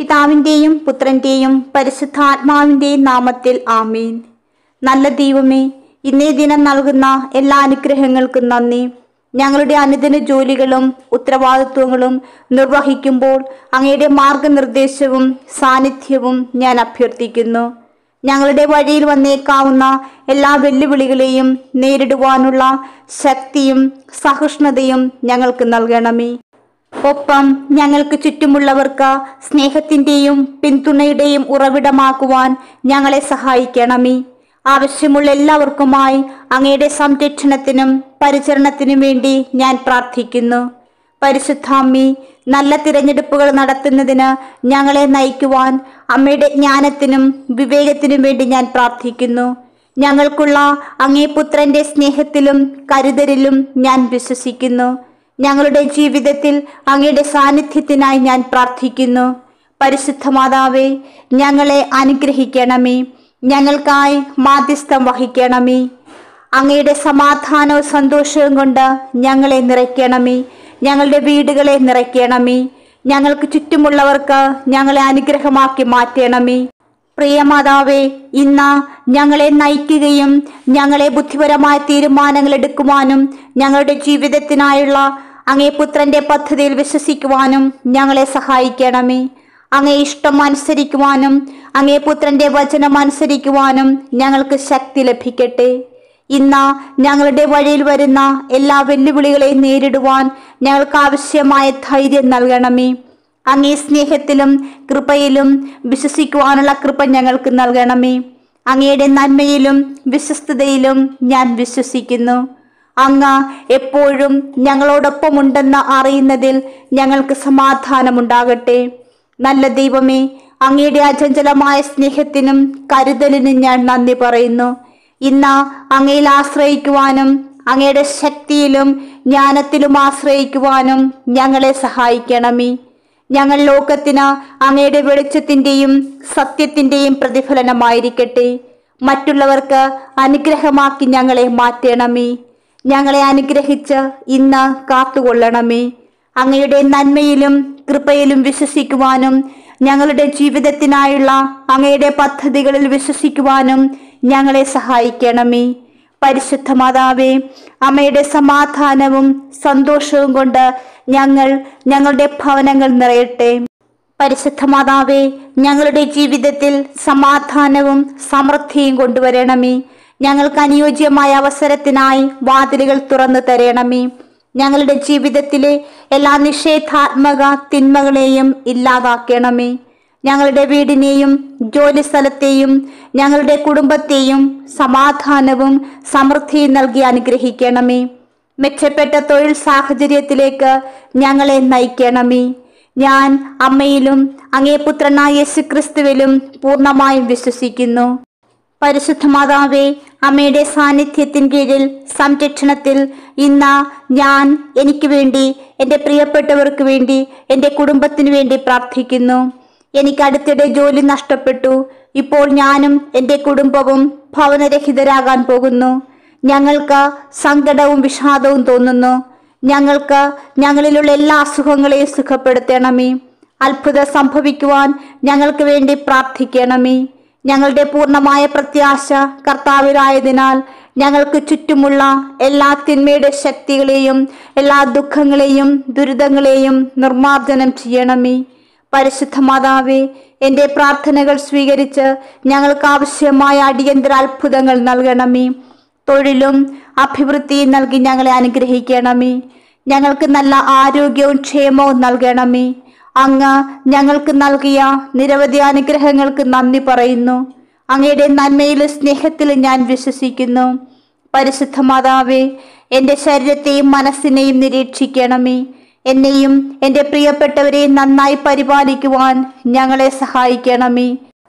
പിതാവിൻ്റെയും പുത്രൻ്റെയും പരിശുദ്ധാത്മാവിൻ്റെയും നാമത്തിൽ ആമീൻ നല്ല ദൈവമേ ഇന്നേ ദിനം നൽകുന്ന എല്ലാ അനുഗ്രഹങ്ങൾക്കും നന്ദി ഞങ്ങളുടെ അനുദിന ജോലികളും ഉത്തരവാദിത്വങ്ങളും നിർവഹിക്കുമ്പോൾ അങ്ങയുടെ മാർഗനിർദ്ദേശവും സാന്നിധ്യവും ഞാൻ അഭ്യർത്ഥിക്കുന്നു ഞങ്ങളുടെ വഴിയിൽ വന്നേക്കാവുന്ന എല്ലാ വെല്ലുവിളികളെയും നേരിടുവാനുള്ള ശക്തിയും സഹിഷ്ണുതയും ഞങ്ങൾക്ക് നൽകണമേ ഒപ്പം ഞങ്ങൾക്ക് ചുറ്റുമുള്ളവർക്ക് സ്നേഹത്തിന്റെയും പിന്തുണയുടെയും ഉറവിടമാക്കുവാൻ ഞങ്ങളെ സഹായിക്കണമേ ആവശ്യമുള്ള എല്ലാവർക്കുമായി അങ്ങയുടെ സംരക്ഷണത്തിനും പരിചരണത്തിനും വേണ്ടി ഞാൻ പ്രാർത്ഥിക്കുന്നു പരിശുദ്ധാമ്മി നല്ല തിരഞ്ഞെടുപ്പുകൾ നടത്തുന്നതിന് ഞങ്ങളെ നയിക്കുവാൻ അമ്മയുടെ ജ്ഞാനത്തിനും വിവേകത്തിനും വേണ്ടി ഞാൻ പ്രാർത്ഥിക്കുന്നു ഞങ്ങൾക്കുള്ള അങ്ങേ പുത്രന്റെ സ്നേഹത്തിലും കരുതലിലും ഞാൻ വിശ്വസിക്കുന്നു ഞങ്ങളുടെ ജീവിതത്തിൽ അങ്ങയുടെ സാന്നിധ്യത്തിനായി ഞാൻ പ്രാർത്ഥിക്കുന്നു പരിശുദ്ധ മാതാവേ ഞങ്ങളെ അനുഗ്രഹിക്കണമേ ഞങ്ങൾക്കായി മാധ്യസ്ഥം വഹിക്കണമേ അങ്ങയുടെ സമാധാനവും സന്തോഷവും കൊണ്ട് ഞങ്ങളെ നിറയ്ക്കണമേ ഞങ്ങളുടെ വീടുകളെ നിറയ്ക്കണമേ ഞങ്ങൾക്ക് ചുറ്റുമുള്ളവർക്ക് ഞങ്ങളെ അനുഗ്രഹമാക്കി മാറ്റണമേ പ്രിയമാതാവേ ഇന്ന് ഞങ്ങളെ നയിക്കുകയും ഞങ്ങളെ ബുദ്ധിപരമായ തീരുമാനങ്ങൾ എടുക്കുവാനും ഞങ്ങളുടെ ജീവിതത്തിനായുള്ള അങ്ങേ പുത്രന്റെ പദ്ധതിയിൽ വിശ്വസിക്കുവാനും ഞങ്ങളെ സഹായിക്കണമേ അങ്ങേ ഇഷ്ടം അനുസരിക്കുവാനും അങ്ങേ പുത്രന്റെ വചനം അനുസരിക്കുവാനും ഞങ്ങൾക്ക് ശക്തി ലഭിക്കട്ടെ ഇന്ന് ഞങ്ങളുടെ വഴിയിൽ വരുന്ന എല്ലാ വെല്ലുവിളികളെയും നേരിടുവാൻ ഞങ്ങൾക്ക് ആവശ്യമായ ധൈര്യം നൽകണമേ അങ്ങേ സ്നേഹത്തിലും കൃപയിലും വിശ്വസിക്കുവാനുള്ള കൃപ ഞങ്ങൾക്ക് നൽകണമേ അങ്ങയുടെ നന്മയിലും വിശ്വസ്തതയിലും ഞാൻ വിശ്വസിക്കുന്നു അങ്ങ് എപ്പോഴും ഞങ്ങളോടൊപ്പമുണ്ടെന്ന് അറിയുന്നതിൽ ഞങ്ങൾക്ക് സമാധാനമുണ്ടാകട്ടെ നല്ല ദൈവമേ അങ്ങയുടെ അചഞ്ചലമായ സ്നേഹത്തിനും കരുതലിനും ഞാൻ നന്ദി പറയുന്നു ഇന്ന് അങ്ങയിൽ ആശ്രയിക്കുവാനും അങ്ങയുടെ ശക്തിയിലും ജ്ഞാനത്തിലും ആശ്രയിക്കുവാനും ഞങ്ങളെ സഹായിക്കണമേ ഞങ്ങൾ ലോകത്തിന് അങ്ങയുടെ വെളിച്ചത്തിന്റെയും സത്യത്തിന്റെയും പ്രതിഫലനമായിരിക്കട്ടെ മറ്റുള്ളവർക്ക് അനുഗ്രഹമാക്കി ഞങ്ങളെ മാറ്റണമേ ഞങ്ങളെ അനുഗ്രഹിച്ച് ഇന്ന് കാത്തുകൊള്ളണമേ അങ്ങയുടെ നന്മയിലും കൃപയിലും വിശ്വസിക്കുവാനും ഞങ്ങളുടെ ജീവിതത്തിനായുള്ള അങ്ങയുടെ പദ്ധതികളിൽ വിശ്വസിക്കുവാനും ഞങ്ങളെ സഹായിക്കണമേ പരിശുദ്ധ മാതാവേ അമ്മയുടെ സമാധാനവും സന്തോഷവും കൊണ്ട് ഞങ്ങൾ ഞങ്ങളുടെ ഭവനങ്ങൾ നിറയട്ടെ പരിശുദ്ധ മാതാവേ ഞങ്ങളുടെ ജീവിതത്തിൽ സമാധാനവും സമൃദ്ധിയും കൊണ്ടുവരണമേ ഞങ്ങൾക്ക് അനുയോജ്യമായ അവസരത്തിനായി വാതിലുകൾ തുറന്നു തരണമേ ഞങ്ങളുടെ ജീവിതത്തിലെ എല്ലാ നിഷേധാത്മക തിന്മകളെയും ഇല്ലാതാക്കണമേ ഞങ്ങളുടെ വീടിനെയും ജോലി സ്ഥലത്തെയും ഞങ്ങളുടെ കുടുംബത്തെയും സമാധാനവും സമൃദ്ധിയും നൽകി അനുഗ്രഹിക്കണമേ മെച്ചപ്പെട്ട തൊഴിൽ സാഹചര്യത്തിലേക്ക് ഞങ്ങളെ നയിക്കണമേ ഞാൻ അമ്മയിലും അങ്ങേ പുത്രനായ യേശുക്രിസ്തുവിലും പൂർണ്ണമായും വിശ്വസിക്കുന്നു പരിശുദ്ധ മാതാവേ അമ്മയുടെ സാന്നിധ്യത്തിൻ കീഴിൽ സംരക്ഷണത്തിൽ ഇന്ന് ഞാൻ എനിക്ക് വേണ്ടി എൻ്റെ പ്രിയപ്പെട്ടവർക്ക് വേണ്ടി എൻ്റെ കുടുംബത്തിന് വേണ്ടി പ്രാർത്ഥിക്കുന്നു എനിക്ക് അടുത്തിടെ ജോലി നഷ്ടപ്പെട്ടു ഇപ്പോൾ ഞാനും എൻ്റെ കുടുംബവും ഭവനരഹിതരാകാൻ പോകുന്നു ഞങ്ങൾക്ക് സങ്കടവും വിഷാദവും തോന്നുന്നു ഞങ്ങൾക്ക് ഞങ്ങളിലുള്ള എല്ലാ അസുഖങ്ങളെയും സുഖപ്പെടുത്തണമേ അത്ഭുതം സംഭവിക്കുവാൻ ഞങ്ങൾക്ക് വേണ്ടി പ്രാർത്ഥിക്കണമേ ഞങ്ങളുടെ പൂർണ്ണമായ പ്രത്യാശ കർത്താവിലായതിനാൽ ഞങ്ങൾക്ക് ചുറ്റുമുള്ള എല്ലാ തിന്മയുടെ ശക്തികളെയും എല്ലാ ദുഃഖങ്ങളെയും ദുരിതങ്ങളെയും നിർമ്മാർജ്ജനം ചെയ്യണമേ പരിശുദ്ധ മാതാവേ എൻ്റെ പ്രാർത്ഥനകൾ സ്വീകരിച്ച് ഞങ്ങൾക്ക് ആവശ്യമായ അടിയന്തര അത്ഭുതങ്ങൾ നൽകണമേ തൊഴിലും അഭിവൃദ്ധിയും നൽകി ഞങ്ങളെ അനുഗ്രഹിക്കണമേ ഞങ്ങൾക്ക് നല്ല ആരോഗ്യവും ക്ഷേമവും നൽകണമേ അങ്ങ് ഞങ്ങൾക്ക് നൽകിയ നിരവധി അനുഗ്രഹങ്ങൾക്ക് നന്ദി പറയുന്നു അങ്ങയുടെ നന്മയിലും സ്നേഹത്തിലും ഞാൻ വിശ്വസിക്കുന്നു പരിശുദ്ധ മാതാവേ എൻ്റെ ശരീരത്തെയും മനസ്സിനെയും നിരീക്ഷിക്കണമേ എന്നെയും എൻ്റെ പ്രിയപ്പെട്ടവരെയും നന്നായി പരിപാലിക്കുവാൻ ഞങ്ങളെ സഹായിക്കണമേ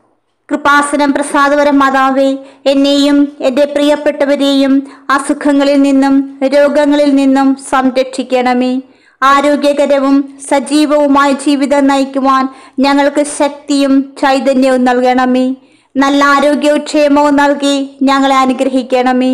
കൃപാസനം പ്രസാദപരം മാതാവേ എന്നെയും എൻ്റെ പ്രിയപ്പെട്ടവരെയും അസുഖങ്ങളിൽ നിന്നും രോഗങ്ങളിൽ നിന്നും സംരക്ഷിക്കണമേ ആരോഗ്യകരവും സജീവവുമായ ജീവിതം നയിക്കുവാൻ ഞങ്ങൾക്ക് ശക്തിയും ചൈതന്യവും നൽകണമേ നല്ല ആരോഗ്യവും ക്ഷേമവും നൽകി ഞങ്ങളെ അനുഗ്രഹിക്കണമേ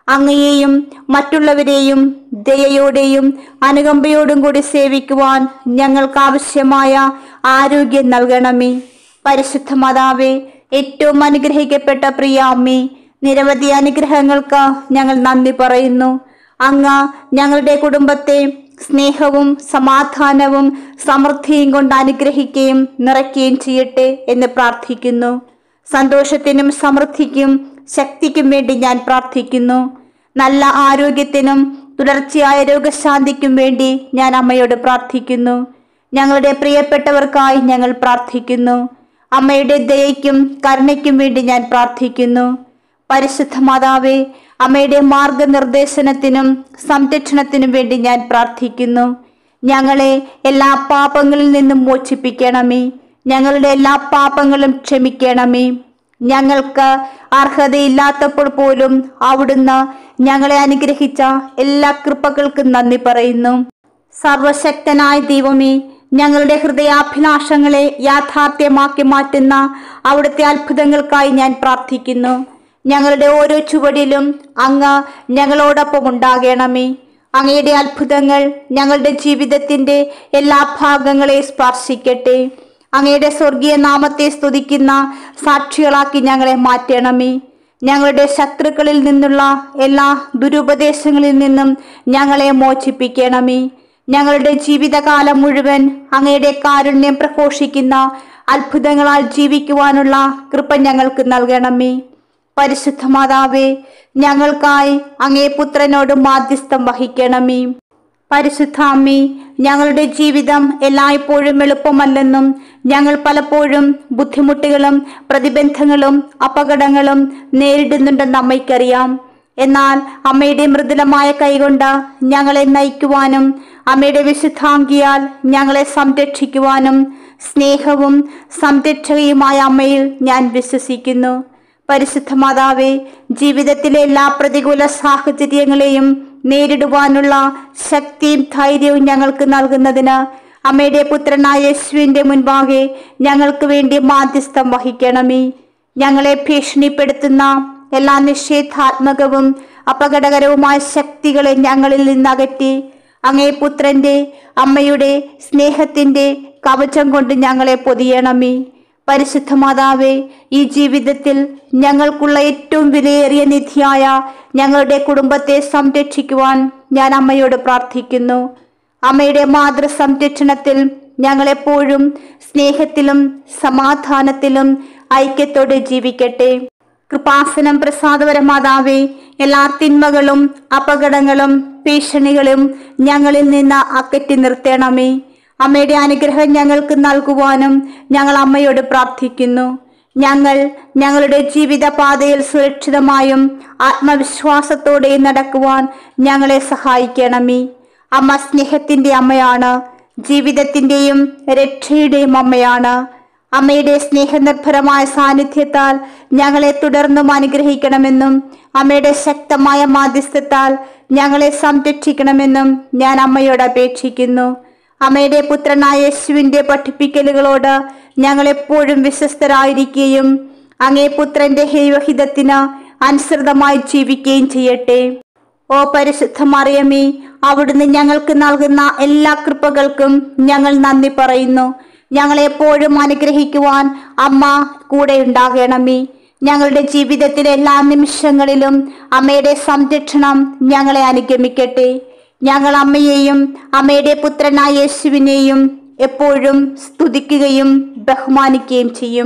അങ്ങയെയും മറ്റുള്ളവരെയും ദയയോടെയും അനുകമ്പയോടും കൂടി സേവിക്കുവാൻ ഞങ്ങൾക്ക് ആവശ്യമായ ആരോഗ്യം നൽകണമേ പരിശുദ്ധ മാതാവേ ഏറ്റവും അനുഗ്രഹിക്കപ്പെട്ട പ്രിയ അമ്മേ നിരവധി അനുഗ്രഹങ്ങൾക്ക് ഞങ്ങൾ നന്ദി പറയുന്നു അങ്ങ് ഞങ്ങളുടെ കുടുംബത്തെ സ്നേഹവും സമാധാനവും സമൃദ്ധിയും കൊണ്ട് അനുഗ്രഹിക്കുകയും നിറയ്ക്കുകയും ചെയ്യട്ടെ എന്ന് പ്രാർത്ഥിക്കുന്നു സന്തോഷത്തിനും സമൃദ്ധിക്കും ശക്തിക്കും വേണ്ടി ഞാൻ പ്രാർത്ഥിക്കുന്നു നല്ല ആരോഗ്യത്തിനും തുടർച്ചയായ രോഗശാന്തിക്കും വേണ്ടി ഞാൻ അമ്മയോട് പ്രാർത്ഥിക്കുന്നു ഞങ്ങളുടെ പ്രിയപ്പെട്ടവർക്കായി ഞങ്ങൾ പ്രാർത്ഥിക്കുന്നു അമ്മയുടെ ദയയ്ക്കും കരുണയ്ക്കും വേണ്ടി ഞാൻ പ്രാർത്ഥിക്കുന്നു പരിശുദ്ധ മാതാവേ അമ്മയുടെ മാർഗനിർദ്ദേശനത്തിനും സംരക്ഷണത്തിനും വേണ്ടി ഞാൻ പ്രാർത്ഥിക്കുന്നു ഞങ്ങളെ എല്ലാ പാപങ്ങളിൽ നിന്നും മോചിപ്പിക്കണമേ ഞങ്ങളുടെ എല്ലാ പാപങ്ങളും ക്ഷമിക്കണമേ ഞങ്ങൾക്ക് അർഹതയില്ലാത്തപ്പോൾ പോലും അവിടുന്ന് ഞങ്ങളെ അനുഗ്രഹിച്ച എല്ലാ കൃപകൾക്കും നന്ദി പറയുന്നു സർവശക്തനായ ദൈവമേ ഞങ്ങളുടെ ഹൃദയാഭിലാഷങ്ങളെ യാഥാർത്ഥ്യമാക്കി മാറ്റുന്ന അവിടുത്തെ അത്ഭുതങ്ങൾക്കായി ഞാൻ പ്രാർത്ഥിക്കുന്നു ഞങ്ങളുടെ ഓരോ ചുവടിലും അങ്ങ് ഞങ്ങളോടൊപ്പം ഉണ്ടാകണമേ അങ്ങയുടെ അത്ഭുതങ്ങൾ ഞങ്ങളുടെ ജീവിതത്തിന്റെ എല്ലാ ഭാഗങ്ങളെ സ്പർശിക്കട്ടെ അങ്ങയുടെ സ്വർഗീയ നാമത്തെ സ്തുതിക്കുന്ന സാക്ഷികളാക്കി ഞങ്ങളെ മാറ്റണമേ ഞങ്ങളുടെ ശത്രുക്കളിൽ നിന്നുള്ള എല്ലാ ദുരുപദേശങ്ങളിൽ നിന്നും ഞങ്ങളെ മോചിപ്പിക്കണമേ ഞങ്ങളുടെ ജീവിതകാലം മുഴുവൻ അങ്ങയുടെ കാരുണ്യം പ്രഘോഷിക്കുന്ന അത്ഭുതങ്ങളാൽ ജീവിക്കുവാനുള്ള കൃപ ഞങ്ങൾക്ക് നൽകണമേ പരിശുദ്ധ മാതാവേ ഞങ്ങൾക്കായി അങ്ങേ പുത്രനോട് മാധ്യസ്ഥം വഹിക്കണമേ പരിശുദ്ധ അമ്മേ ഞങ്ങളുടെ ജീവിതം എല്ലായ്പ്പോഴും എളുപ്പമല്ലെന്നും ഞങ്ങൾ പലപ്പോഴും ബുദ്ധിമുട്ടുകളും പ്രതിബന്ധങ്ങളും അപകടങ്ങളും നേരിടുന്നുണ്ടെന്ന് അമ്മയ്ക്കറിയാം എന്നാൽ അമ്മയുടെ മൃദുലമായ കൈകൊണ്ട് ഞങ്ങളെ നയിക്കുവാനും അമ്മയുടെ വിശുദ്ധാംഗിയാൽ ഞങ്ങളെ സംരക്ഷിക്കുവാനും സ്നേഹവും സംരക്ഷകയുമായ അമ്മയിൽ ഞാൻ വിശ്വസിക്കുന്നു പരിശുദ്ധ മാതാവേ ജീവിതത്തിലെ എല്ലാ പ്രതികൂല സാഹചര്യങ്ങളെയും നേരിടുവാനുള്ള ശക്തിയും ധൈര്യവും ഞങ്ങൾക്ക് നൽകുന്നതിന് അമ്മയുടെ പുത്രനായ യേശുവിന്റെ മുൻപാകെ ഞങ്ങൾക്ക് വേണ്ടി മാധ്യസ്ഥം വഹിക്കണമേ ഞങ്ങളെ ഭീഷണിപ്പെടുത്തുന്ന എല്ലാ നിഷേധാത്മകവും അപകടകരവുമായ ശക്തികളെ ഞങ്ങളിൽ നിന്നകറ്റി അങ്ങേ പുത്രന്റെ അമ്മയുടെ സ്നേഹത്തിന്റെ കവചം കൊണ്ട് ഞങ്ങളെ പൊതിയണമേ പരിശുദ്ധ മാതാവേ ഈ ജീവിതത്തിൽ ഞങ്ങൾക്കുള്ള ഏറ്റവും വിലയേറിയ നിധിയായ ഞങ്ങളുടെ കുടുംബത്തെ സംരക്ഷിക്കുവാൻ ഞാൻ അമ്മയോട് പ്രാർത്ഥിക്കുന്നു അമ്മയുടെ മാതൃ സംരക്ഷണത്തിൽ ഞങ്ങളെപ്പോഴും സ്നേഹത്തിലും സമാധാനത്തിലും ഐക്യത്തോടെ ജീവിക്കട്ടെ കൃപാസനം പ്രസാദപര മാതാവേ എല്ലാ തിന്മകളും അപകടങ്ങളും ഭീഷണികളും ഞങ്ങളിൽ നിന്ന് അകറ്റി നിർത്തണമേ അമ്മയുടെ അനുഗ്രഹം ഞങ്ങൾക്ക് നൽകുവാനും ഞങ്ങൾ അമ്മയോട് പ്രാർത്ഥിക്കുന്നു ഞങ്ങൾ ഞങ്ങളുടെ ജീവിത പാതയിൽ സുരക്ഷിതമായും ആത്മവിശ്വാസത്തോടെയും നടക്കുവാൻ ഞങ്ങളെ സഹായിക്കണമേ അമ്മ സ്നേഹത്തിന്റെ അമ്മയാണ് ജീവിതത്തിന്റെയും രക്ഷയുടെയും അമ്മയാണ് അമ്മയുടെ സ്നേഹനിർഭരമായ സാന്നിധ്യത്താൽ ഞങ്ങളെ തുടർന്നും അനുഗ്രഹിക്കണമെന്നും അമ്മയുടെ ശക്തമായ മാധ്യസ്ഥത്താൽ ഞങ്ങളെ സംരക്ഷിക്കണമെന്നും ഞാൻ അമ്മയോട് അപേക്ഷിക്കുന്നു അമ്മയുടെ പുത്രനായ യേശുവിന്റെ പഠിപ്പിക്കലുകളോട് ഞങ്ങളെപ്പോഴും വിശ്വസ്തരായിരിക്കുകയും അങ്ങേ പുത്രന്റെ ഹൈവഹിതത്തിന് അനുസൃതമായി ജീവിക്കുകയും ചെയ്യട്ടെ ഓ പരിശുദ്ധ മറിയമേ അവിടുന്ന് ഞങ്ങൾക്ക് നൽകുന്ന എല്ലാ കൃപകൾക്കും ഞങ്ങൾ നന്ദി പറയുന്നു ഞങ്ങളെപ്പോഴും അനുഗ്രഹിക്കുവാൻ അമ്മ കൂടെ ഉണ്ടാകണമേ ഞങ്ങളുടെ ജീവിതത്തിലെ എല്ലാ നിമിഷങ്ങളിലും അമ്മയുടെ സംരക്ഷണം ഞങ്ങളെ അനുഗമിക്കട്ടെ ഞങ്ങൾ അമ്മയെയും അമ്മയുടെ പുത്രനായ യേശുവിനെയും എപ്പോഴും സ്തുതിക്കുകയും ബഹുമാനിക്കുകയും ചെയ്യും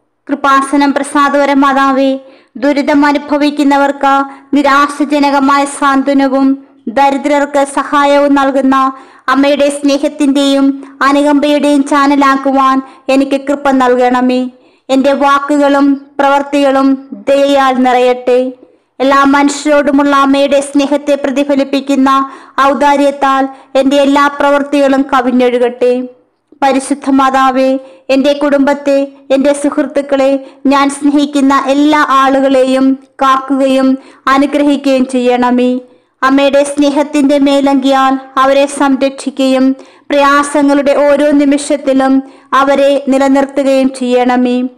കൃപാസനം പ്രസാദപര മാതാവേ ദുരിതം അനുഭവിക്കുന്നവർക്ക് നിരാശജനകമായ സാന്ത്വനവും ദരിദ്രർക്ക് സഹായവും നൽകുന്ന അമ്മയുടെ സ്നേഹത്തിന്റെയും അനുകമ്പയുടെയും ചാനലാക്കുവാൻ എനിക്ക് കൃപ നൽകണമേ എൻ്റെ വാക്കുകളും പ്രവർത്തികളും ദയയാൽ നിറയട്ടെ എല്ലാ മനുഷ്യരോടുമുള്ള അമ്മയുടെ സ്നേഹത്തെ പ്രതിഫലിപ്പിക്കുന്ന ഔദാര്യത്താൽ എൻ്റെ എല്ലാ പ്രവൃത്തികളും കവിഞ്ഞൊഴുകട്ടെ പരിശുദ്ധ മാതാവേ എൻ്റെ കുടുംബത്തെ എൻ്റെ സുഹൃത്തുക്കളെ ഞാൻ സ്നേഹിക്കുന്ന എല്ലാ ആളുകളെയും കാക്കുകയും അനുഗ്രഹിക്കുകയും ചെയ്യണമേ അമ്മയുടെ സ്നേഹത്തിന്റെ മേലങ്കിയാൽ അവരെ സംരക്ഷിക്കുകയും പ്രയാസങ്ങളുടെ ഓരോ നിമിഷത്തിലും അവരെ നിലനിർത്തുകയും ചെയ്യണമേ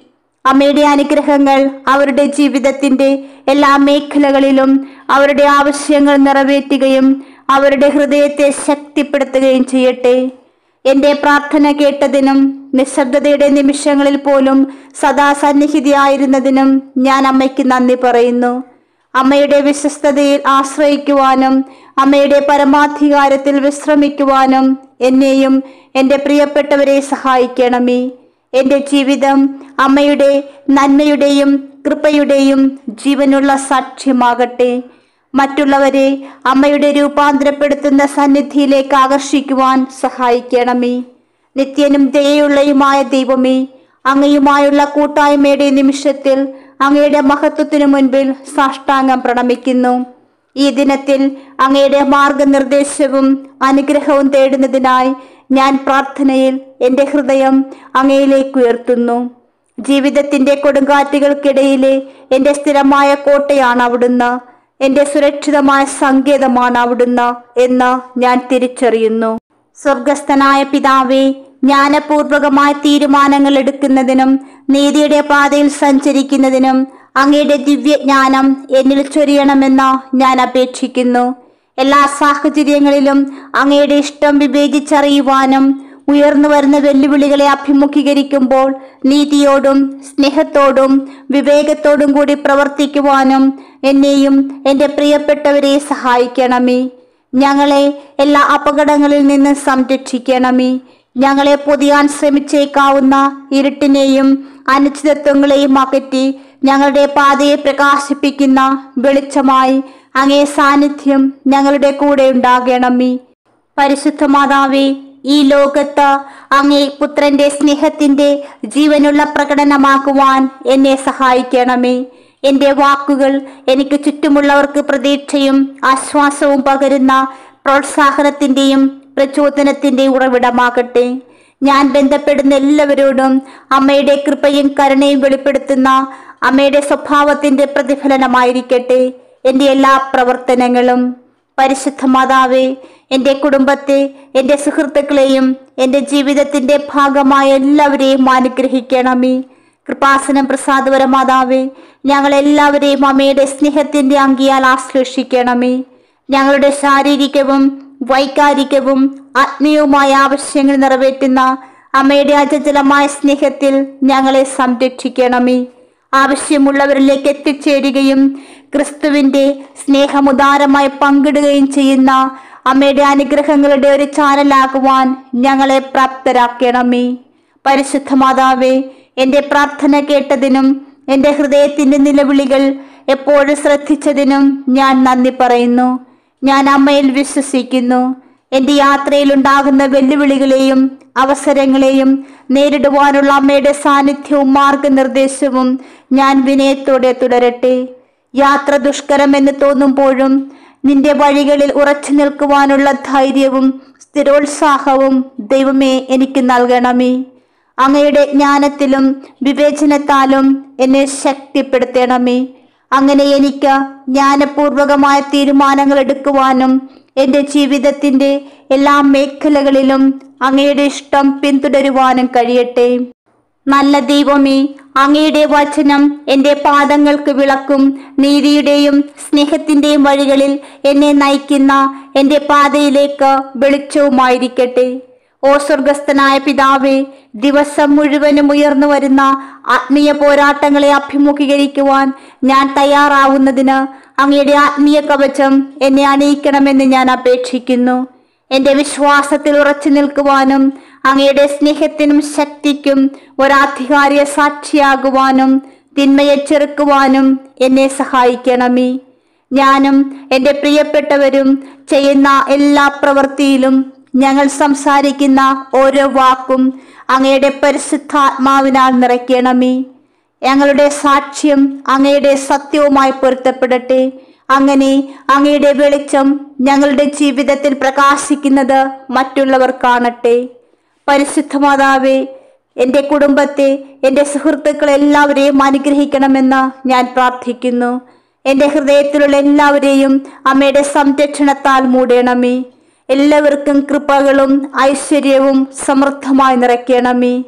അമ്മയുടെ അനുഗ്രഹങ്ങൾ അവരുടെ ജീവിതത്തിന്റെ എല്ലാ മേഖലകളിലും അവരുടെ ആവശ്യങ്ങൾ നിറവേറ്റുകയും അവരുടെ ഹൃദയത്തെ ശക്തിപ്പെടുത്തുകയും ചെയ്യട്ടെ എന്റെ പ്രാർത്ഥന കേട്ടതിനും നിശബ്ദതയുടെ നിമിഷങ്ങളിൽ പോലും സദാ സന്നിഹിതയായിരുന്നതിനും ഞാൻ അമ്മയ്ക്ക് നന്ദി പറയുന്നു അമ്മയുടെ വിശ്വസ്തതയിൽ ആശ്രയിക്കുവാനും അമ്മയുടെ പരമാധികാരത്തിൽ വിശ്രമിക്കുവാനും എന്നെയും എൻ്റെ പ്രിയപ്പെട്ടവരെ സഹായിക്കണമേ എൻ്റെ ജീവിതം അമ്മയുടെ നന്മയുടെയും കൃപയുടെയും ജീവനുള്ള സാക്ഷ്യമാകട്ടെ മറ്റുള്ളവരെ അമ്മയുടെ രൂപാന്തരപ്പെടുത്തുന്ന സന്നിധിയിലേക്ക് ആകർഷിക്കുവാൻ സഹായിക്കണമേ നിത്യനും ദയയുള്ളയുമായ ദൈവമേ അങ്ങയുമായുള്ള കൂട്ടായ്മയുടെ നിമിഷത്തിൽ അങ്ങയുടെ മഹത്വത്തിനു മുൻപിൽ സാഷ്ടാംഗം പ്രണമിക്കുന്നു ഈ ദിനത്തിൽ അങ്ങയുടെ മാർഗനിർദ്ദേശവും അനുഗ്രഹവും തേടുന്നതിനായി ഞാൻ പ്രാർത്ഥനയിൽ എൻ്റെ ഹൃദയം അങ്ങയിലേക്ക് ഉയർത്തുന്നു ജീവിതത്തിന്റെ കൊടുങ്കാറ്റുകൾക്കിടയിലെ എൻ്റെ സ്ഥിരമായ കോട്ടയാണ് അവിടുന്ന് എൻ്റെ സുരക്ഷിതമായ സങ്കേതമാണ് അവിടുന്ന് എന്ന് ഞാൻ തിരിച്ചറിയുന്നു സ്വർഗസ്ഥനായ പിതാവേ ജ്ഞാനപൂർവകമായ തീരുമാനങ്ങൾ എടുക്കുന്നതിനും നീതിയുടെ പാതയിൽ സഞ്ചരിക്കുന്നതിനും അങ്ങയുടെ ദിവ്യജ്ഞാനം എന്നിൽ ചൊരിയണമെന്ന് ഞാൻ അപേക്ഷിക്കുന്നു എല്ലാ സാഹചര്യങ്ങളിലും അങ്ങയുടെ ഇഷ്ടം വിവേചിച്ചറിയുവാനും ഉയർന്നു വരുന്ന വെല്ലുവിളികളെ അഭിമുഖീകരിക്കുമ്പോൾ നീതിയോടും സ്നേഹത്തോടും വിവേകത്തോടും കൂടി പ്രവർത്തിക്കുവാനും എന്നെയും എൻ്റെ പ്രിയപ്പെട്ടവരെ സഹായിക്കണമേ ഞങ്ങളെ എല്ലാ അപകടങ്ങളിൽ നിന്ന് സംരക്ഷിക്കണമേ ഞങ്ങളെ പൊതിയാൻ ശ്രമിച്ചേക്കാവുന്ന ഇരുട്ടിനെയും അനിശ്ചിതത്വങ്ങളെയും അകറ്റി ഞങ്ങളുടെ പാതയെ പ്രകാശിപ്പിക്കുന്ന വെളിച്ചമായി അങ്ങേ സാന്നിധ്യം ഞങ്ങളുടെ കൂടെ ഉണ്ടാകണമേ പരിശുദ്ധ മാതാവേ ഈ ലോകത്ത് അങ്ങേ പുത്രന്റെ സ്നേഹത്തിന്റെ ജീവനുള്ള പ്രകടനമാക്കുവാൻ എന്നെ സഹായിക്കണമേ എന്റെ വാക്കുകൾ എനിക്ക് ചുറ്റുമുള്ളവർക്ക് പ്രതീക്ഷയും ആശ്വാസവും പകരുന്ന പ്രോത്സാഹനത്തിന്റെയും പ്രചോദനത്തിന്റെയും ഉറവിടമാകട്ടെ ഞാൻ ബന്ധപ്പെടുന്ന എല്ലാവരോടും അമ്മയുടെ കൃപയും കരുണയും വെളിപ്പെടുത്തുന്ന അമ്മയുടെ സ്വഭാവത്തിന്റെ പ്രതിഫലനമായിരിക്കട്ടെ എൻ്റെ എല്ലാ പ്രവർത്തനങ്ങളും പരിശുദ്ധ മാതാവേ എൻ്റെ കുടുംബത്തെ എൻ്റെ സുഹൃത്തുക്കളെയും എൻ്റെ ജീവിതത്തിന്റെ ഭാഗമായ എല്ലാവരെയും അനുഗ്രഹിക്കണമേ കൃപാസനം പ്രസാദപര മാതാവേ ഞങ്ങളെല്ലാവരെയും അമ്മയുടെ സ്നേഹത്തിന്റെ അങ്കിയാൽ ആശ്ലേഷിക്കണമേ ഞങ്ങളുടെ ശാരീരികവും വൈകാരികവും ആത്മീയവുമായ ആവശ്യങ്ങൾ നിറവേറ്റുന്ന അമ്മയുടെ അചഞ്ചലമായ സ്നേഹത്തിൽ ഞങ്ങളെ സംരക്ഷിക്കണമേ ആവശ്യമുള്ളവരിലേക്ക് എത്തിച്ചേരുകയും ക്രിസ്തുവിന്റെ സ്നേഹമുദാരമായി പങ്കിടുകയും ചെയ്യുന്ന അമ്മയുടെ അനുഗ്രഹങ്ങളുടെ ഒരു ചാനലാകുവാൻ ഞങ്ങളെ പ്രാപ്തരാക്കണമേ പരിശുദ്ധ മാതാവേ എൻ്റെ പ്രാർത്ഥന കേട്ടതിനും എൻ്റെ ഹൃദയത്തിന്റെ നിലവിളികൾ എപ്പോഴും ശ്രദ്ധിച്ചതിനും ഞാൻ നന്ദി പറയുന്നു ഞാൻ അമ്മയിൽ വിശ്വസിക്കുന്നു എൻ്റെ യാത്രയിൽ ഉണ്ടാകുന്ന വെല്ലുവിളികളെയും അവസരങ്ങളെയും നേരിടുവാനുള്ള അമ്മയുടെ സാന്നിധ്യവും മാർഗനിർദ്ദേശവും ഞാൻ വിനയത്തോടെ തുടരട്ടെ യാത്ര ദുഷ്കരമെന്ന് തോന്നുമ്പോഴും നിന്റെ വഴികളിൽ ഉറച്ചു നിൽക്കുവാനുള്ള ധൈര്യവും സ്ഥിരോത്സാഹവും ദൈവമേ എനിക്ക് നൽകണമേ അങ്ങയുടെ ജ്ഞാനത്തിലും വിവേചനത്താലും എന്നെ ശക്തിപ്പെടുത്തണമേ അങ്ങനെ എനിക്ക് ജ്ഞാനപൂർവകമായ തീരുമാനങ്ങൾ എടുക്കുവാനും എൻ്റെ ജീവിതത്തിൻ്റെ എല്ലാ മേഖലകളിലും അങ്ങയുടെ ഇഷ്ടം പിന്തുടരുവാനും കഴിയട്ടെ നല്ല ദൈവമേ അങ്ങയുടെ വചനം എൻ്റെ പാദങ്ങൾക്ക് വിളക്കും നീതിയുടെയും സ്നേഹത്തിൻ്റെയും വഴികളിൽ എന്നെ നയിക്കുന്ന എൻ്റെ പാതയിലേക്ക് വെളിച്ചവുമായിരിക്കട്ടെ ഓ സ്വർഗസ്ഥനായ പിതാവേ ദിവസം മുഴുവനും ഉയർന്നു വരുന്ന ആത്മീയ പോരാട്ടങ്ങളെ അഭിമുഖീകരിക്കുവാൻ ഞാൻ തയ്യാറാവുന്നതിന് അങ്ങയുടെ ആത്മീയ കവചം എന്നെ അണിയിക്കണമെന്ന് ഞാൻ അപേക്ഷിക്കുന്നു എന്റെ വിശ്വാസത്തിൽ ഉറച്ചു നിൽക്കുവാനും അങ്ങയുടെ സ്നേഹത്തിനും ശക്തിക്കും ഒരാധികാരിയ സാക്ഷിയാകുവാനും തിന്മയെ ചെറുക്കുവാനും എന്നെ സഹായിക്കണമേ ഞാനും എൻ്റെ പ്രിയപ്പെട്ടവരും ചെയ്യുന്ന എല്ലാ പ്രവൃത്തിയിലും ഞങ്ങൾ സംസാരിക്കുന്ന ഓരോ വാക്കും അങ്ങയുടെ പരിശുദ്ധാത്മാവിനാൽ നിറയ്ക്കണമേ ഞങ്ങളുടെ സാക്ഷ്യം അങ്ങയുടെ സത്യവുമായി പൊരുത്തപ്പെടട്ടെ അങ്ങനെ അങ്ങയുടെ വെളിച്ചം ഞങ്ങളുടെ ജീവിതത്തിൽ പ്രകാശിക്കുന്നത് മറ്റുള്ളവർ കാണട്ടെ പരിശുദ്ധ മാതാവേ എൻ്റെ കുടുംബത്തെ എൻ്റെ സുഹൃത്തുക്കളെ എല്ലാവരെയും അനുഗ്രഹിക്കണമെന്ന് ഞാൻ പ്രാർത്ഥിക്കുന്നു എൻ്റെ ഹൃദയത്തിലുള്ള എല്ലാവരെയും അമ്മയുടെ സംരക്ഷണത്താൽ മൂടണമേ എല്ലാവർക്കും കൃപകളും ഐശ്വര്യവും സമൃദ്ധമായി നിറയ്ക്കണമേ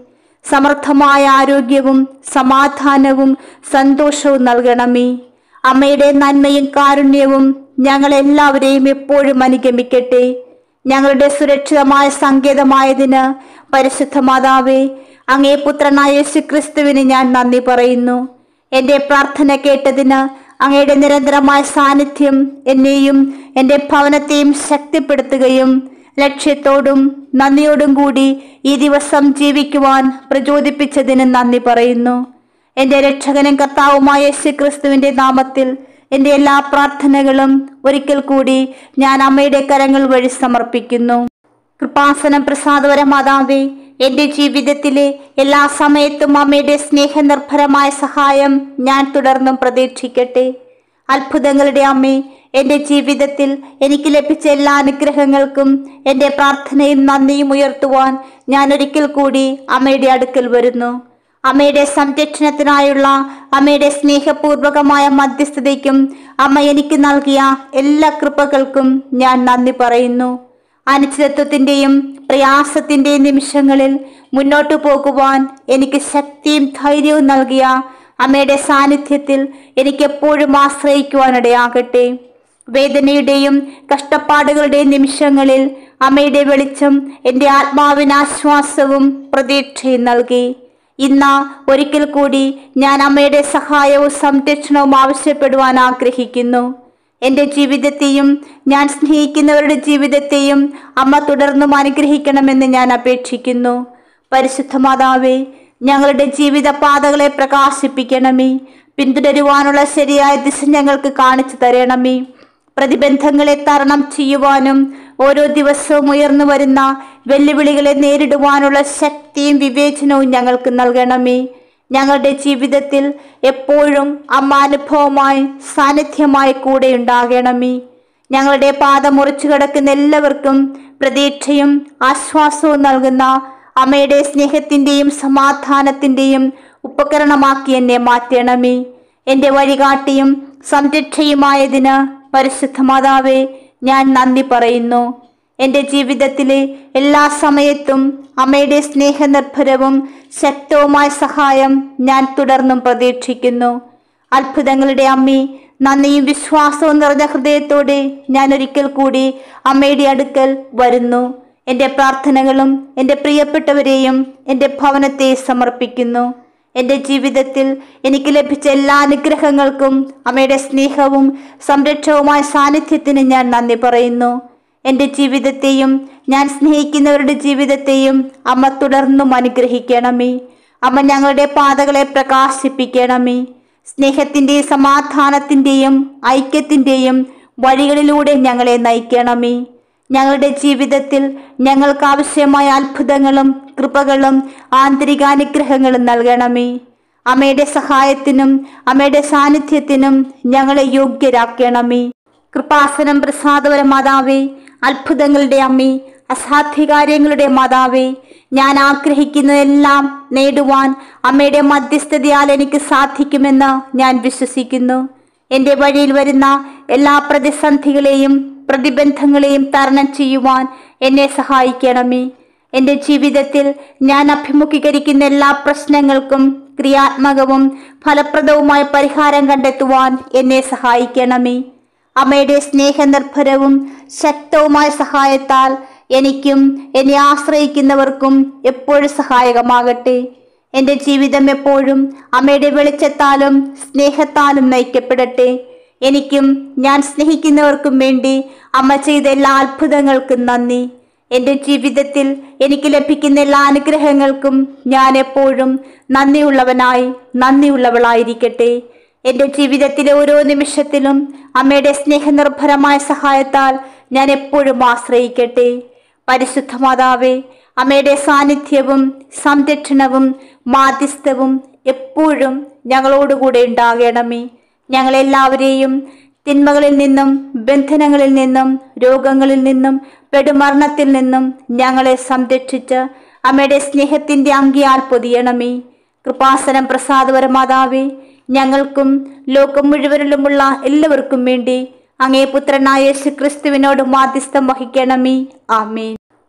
സമർത്ഥമായ ആരോഗ്യവും സമാധാനവും സന്തോഷവും നൽകണമേ അമ്മയുടെ നന്മയും കാരുണ്യവും ഞങ്ങളെല്ലാവരെയും എപ്പോഴും അനുഗമിക്കട്ടെ ഞങ്ങളുടെ സുരക്ഷിതമായ സങ്കേതമായതിന് പരിശുദ്ധ മാതാവേ അങ്ങേ പുത്രനായ യേശു ക്രിസ്തുവിന് ഞാൻ നന്ദി പറയുന്നു എൻ്റെ പ്രാർത്ഥന കേട്ടതിന് അങ്ങയുടെ നിരന്തരമായ സാന്നിധ്യം എന്നെയും എൻ്റെ ഭവനത്തെയും ശക്തിപ്പെടുത്തുകയും ലക്ഷ്യത്തോടും നന്ദിയോടും കൂടി ഈ ദിവസം ജീവിക്കുവാൻ പ്രചോദിപ്പിച്ചതിന് നന്ദി പറയുന്നു എൻ്റെ രക്ഷകനും കർത്താവുമായ യേശു ക്രിസ്തുവിൻ്റെ നാമത്തിൽ എൻ്റെ എല്ലാ പ്രാർത്ഥനകളും ഒരിക്കൽ കൂടി ഞാൻ അമ്മയുടെ കരങ്ങൾ വഴി സമർപ്പിക്കുന്നു കൃപാസനം പ്രസാദവര മാതാവേ എൻ്റെ ജീവിതത്തിലെ എല്ലാ സമയത്തും അമ്മയുടെ സ്നേഹനിർഭരമായ സഹായം ഞാൻ തുടർന്നും പ്രതീക്ഷിക്കട്ടെ അത്ഭുതങ്ങളുടെ അമ്മേ എൻ്റെ ജീവിതത്തിൽ എനിക്ക് ലഭിച്ച എല്ലാ അനുഗ്രഹങ്ങൾക്കും എൻ്റെ പ്രാർത്ഥനയും നന്ദിയും ഉയർത്തുവാൻ ഞാൻ ഒരിക്കൽ കൂടി അമ്മയുടെ അടുക്കൽ വരുന്നു അമ്മയുടെ സംരക്ഷണത്തിനായുള്ള അമ്മയുടെ സ്നേഹപൂർവകമായ മധ്യസ്ഥതയ്ക്കും അമ്മ എനിക്ക് നൽകിയ എല്ലാ കൃപകൾക്കും ഞാൻ നന്ദി പറയുന്നു അനിശ്ചിതത്വത്തിൻ്റെയും പ്രയാസത്തിൻ്റെയും നിമിഷങ്ങളിൽ മുന്നോട്ടു പോകുവാൻ എനിക്ക് ശക്തിയും ധൈര്യവും നൽകിയ അമ്മയുടെ സാന്നിധ്യത്തിൽ എനിക്ക് എപ്പോഴും ആശ്രയിക്കുവാനിടയാകട്ടെ വേദനയുടെയും കഷ്ടപ്പാടുകളുടെയും നിമിഷങ്ങളിൽ അമ്മയുടെ വെളിച്ചം എൻ്റെ ആത്മാവിന് ആശ്വാസവും പ്രതീക്ഷയും നൽകി ഇന്ന് ഒരിക്കൽ കൂടി ഞാൻ അമ്മയുടെ സഹായവും സംരക്ഷണവും ആവശ്യപ്പെടുവാൻ ആഗ്രഹിക്കുന്നു എൻ്റെ ജീവിതത്തെയും ഞാൻ സ്നേഹിക്കുന്നവരുടെ ജീവിതത്തെയും അമ്മ തുടർന്നും അനുഗ്രഹിക്കണമെന്ന് ഞാൻ അപേക്ഷിക്കുന്നു പരിശുദ്ധ മാതാവേ ഞങ്ങളുടെ ജീവിത പാതകളെ പ്രകാശിപ്പിക്കണമേ പിന്തുടരുവാനുള്ള ശരിയായ ദിശ ഞങ്ങൾക്ക് കാണിച്ചു തരണമേ പ്രതിബന്ധങ്ങളെ തരണം ചെയ്യുവാനും ഓരോ ദിവസവും ഉയർന്നു വരുന്ന വെല്ലുവിളികളെ നേരിടുവാനുള്ള ശക്തിയും വിവേചനവും ഞങ്ങൾക്ക് നൽകണമേ ഞങ്ങളുടെ ജീവിതത്തിൽ എപ്പോഴും അമ്മ അനുഭവമായി സാന്നിധ്യമായി കൂടെ ഉണ്ടാകണമേ ഞങ്ങളുടെ പാത മുറിച്ചു കിടക്കുന്ന എല്ലാവർക്കും പ്രതീക്ഷയും ആശ്വാസവും നൽകുന്ന അമ്മയുടെ സ്നേഹത്തിൻ്റെയും സമാധാനത്തിൻ്റെയും ഉപകരണമാക്കി എന്നെ മാറ്റണമേ എൻ്റെ വഴികാട്ടിയും സംരക്ഷയുമായതിന് പരിശുദ്ധ മാതാവേ ഞാൻ നന്ദി പറയുന്നു എൻ്റെ ജീവിതത്തിലെ എല്ലാ സമയത്തും അമ്മയുടെ സ്നേഹനിർഭരവും ശക്തവുമായ സഹായം ഞാൻ തുടർന്നും പ്രതീക്ഷിക്കുന്നു അത്ഭുതങ്ങളുടെ അമ്മി നന്ദിയും വിശ്വാസവും നിറഞ്ഞ ഹൃദയത്തോടെ ഞാൻ ഒരിക്കൽ കൂടി അമ്മയുടെ അടുക്കൽ വരുന്നു എൻ്റെ പ്രാർത്ഥനകളും എൻ്റെ പ്രിയപ്പെട്ടവരെയും എൻ്റെ ഭവനത്തെ സമർപ്പിക്കുന്നു എൻ്റെ ജീവിതത്തിൽ എനിക്ക് ലഭിച്ച എല്ലാ അനുഗ്രഹങ്ങൾക്കും അമ്മയുടെ സ്നേഹവും സംരക്ഷവുമായ സാന്നിധ്യത്തിന് ഞാൻ നന്ദി പറയുന്നു എൻ്റെ ജീവിതത്തെയും ഞാൻ സ്നേഹിക്കുന്നവരുടെ ജീവിതത്തെയും അമ്മ തുടർന്നും അനുഗ്രഹിക്കണമേ അമ്മ ഞങ്ങളുടെ പാതകളെ പ്രകാശിപ്പിക്കണമേ സ്നേഹത്തിൻ്റെയും സമാധാനത്തിൻ്റെയും ഐക്യത്തിൻ്റെയും വഴികളിലൂടെ ഞങ്ങളെ നയിക്കണമേ ഞങ്ങളുടെ ജീവിതത്തിൽ ഞങ്ങൾക്ക് ആവശ്യമായ അത്ഭുതങ്ങളും കൃപകളും ആന്തരികാനുഗ്രഹങ്ങളും നൽകണമേ അമ്മയുടെ സഹായത്തിനും അമ്മയുടെ സാന്നിധ്യത്തിനും ഞങ്ങളെ യോഗ്യരാക്കണമേ കൃപാസനം പ്രസാദവര മാതാവേ അത്ഭുതങ്ങളുടെ അമ്മേ അസാധ്യകാര്യങ്ങളുടെ മാതാവേ ഞാൻ ആഗ്രഹിക്കുന്നതെല്ലാം നേടുവാൻ അമ്മയുടെ മധ്യസ്ഥതയാൽ എനിക്ക് സാധിക്കുമെന്ന് ഞാൻ വിശ്വസിക്കുന്നു എൻ്റെ വഴിയിൽ വരുന്ന എല്ലാ പ്രതിസന്ധികളെയും പ്രതിബന്ധങ്ങളെയും തരണം ചെയ്യുവാൻ എന്നെ സഹായിക്കണമേ എൻ്റെ ജീവിതത്തിൽ ഞാൻ അഭിമുഖീകരിക്കുന്ന എല്ലാ പ്രശ്നങ്ങൾക്കും ക്രിയാത്മകവും ഫലപ്രദവുമായ പരിഹാരം കണ്ടെത്തുവാൻ എന്നെ സഹായിക്കണമേ അമ്മയുടെ സ്നേഹനിർഭരവും ശക്തവുമായ സഹായത്താൽ എനിക്കും എന്നെ ആശ്രയിക്കുന്നവർക്കും എപ്പോഴും സഹായകമാകട്ടെ എൻ്റെ ജീവിതം എപ്പോഴും അമ്മയുടെ വെളിച്ചത്താലും സ്നേഹത്താലും നയിക്കപ്പെടട്ടെ എനിക്കും ഞാൻ സ്നേഹിക്കുന്നവർക്കും വേണ്ടി അമ്മ ചെയ്ത എല്ലാ അത്ഭുതങ്ങൾക്കും നന്ദി എൻ്റെ ജീവിതത്തിൽ എനിക്ക് ലഭിക്കുന്ന എല്ലാ അനുഗ്രഹങ്ങൾക്കും ഞാൻ എപ്പോഴും നന്ദിയുള്ളവനായി നന്ദിയുള്ളവളായിരിക്കട്ടെ എൻ്റെ ജീവിതത്തിലെ ഓരോ നിമിഷത്തിലും അമ്മയുടെ സ്നേഹനിർഭരമായ സഹായത്താൽ ഞാൻ എപ്പോഴും ആശ്രയിക്കട്ടെ പരിശുദ്ധ മാതാവേ അമ്മയുടെ സാന്നിധ്യവും സംരക്ഷണവും മാധ്യസ്ഥവും എപ്പോഴും ഞങ്ങളോടുകൂടെ ഉണ്ടാകണമേ ഞങ്ങളെല്ലാവരെയും തിന്മകളിൽ നിന്നും ബന്ധനങ്ങളിൽ നിന്നും രോഗങ്ങളിൽ നിന്നും പെടുമരണത്തിൽ നിന്നും ഞങ്ങളെ സംരക്ഷിച്ച് അമ്മയുടെ സ്നേഹത്തിൻ്റെ അങ്കിയാൽ പൊതിയണമേ കൃപാസനം പ്രസാദവര മാതാവേ ഞങ്ങൾക്കും ലോകം മുഴുവനിലുമുള്ള എല്ലാവർക്കും വേണ്ടി അങ്ങേ പുത്രനായ യേശു ക്രിസ്തുവിനോട് മാധ്യസ്ഥം വഹിക്കണമേ ആമേൻ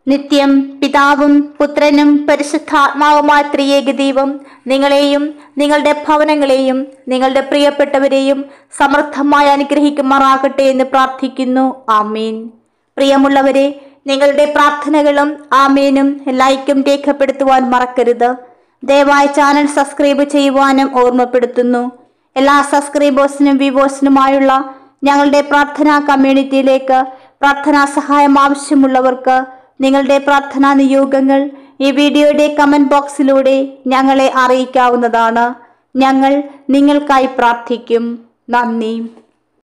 നിത്യം പിതാവും പുത്രനും പരിശുദ്ധാത്മാവുമായ ത്രിയേക ദൈവം നിങ്ങളെയും നിങ്ങളുടെ ഭവനങ്ങളെയും നിങ്ങളുടെ പ്രിയപ്പെട്ടവരെയും സമൃദ്ധമായി അനുഗ്രഹിക്കുമാറാകട്ടെ എന്ന് പ്രാർത്ഥിക്കുന്നു ആമീൻ പ്രിയമുള്ളവരെ നിങ്ങളുടെ പ്രാർത്ഥനകളും ആമേനും ലൈക്കും രേഖപ്പെടുത്തുവാൻ മറക്കരുത് ദയവായി ചാനൽ സബ്സ്ക്രൈബ് ചെയ്യുവാനും ഓർമ്മപ്പെടുത്തുന്നു എല്ലാ സബ്സ്ക്രൈബേഴ്സിനും വ്യൂവേഴ്സിനുമായുള്ള ഞങ്ങളുടെ പ്രാർത്ഥനാ കമ്മ്യൂണിറ്റിയിലേക്ക് പ്രാർത്ഥനാ സഹായം ആവശ്യമുള്ളവർക്ക് നിങ്ങളുടെ പ്രാർത്ഥനാ നിയോഗങ്ങൾ ഈ വീഡിയോയുടെ കമന്റ് ബോക്സിലൂടെ ഞങ്ങളെ അറിയിക്കാവുന്നതാണ് ഞങ്ങൾ നിങ്ങൾക്കായി പ്രാർത്ഥിക്കും നന്ദി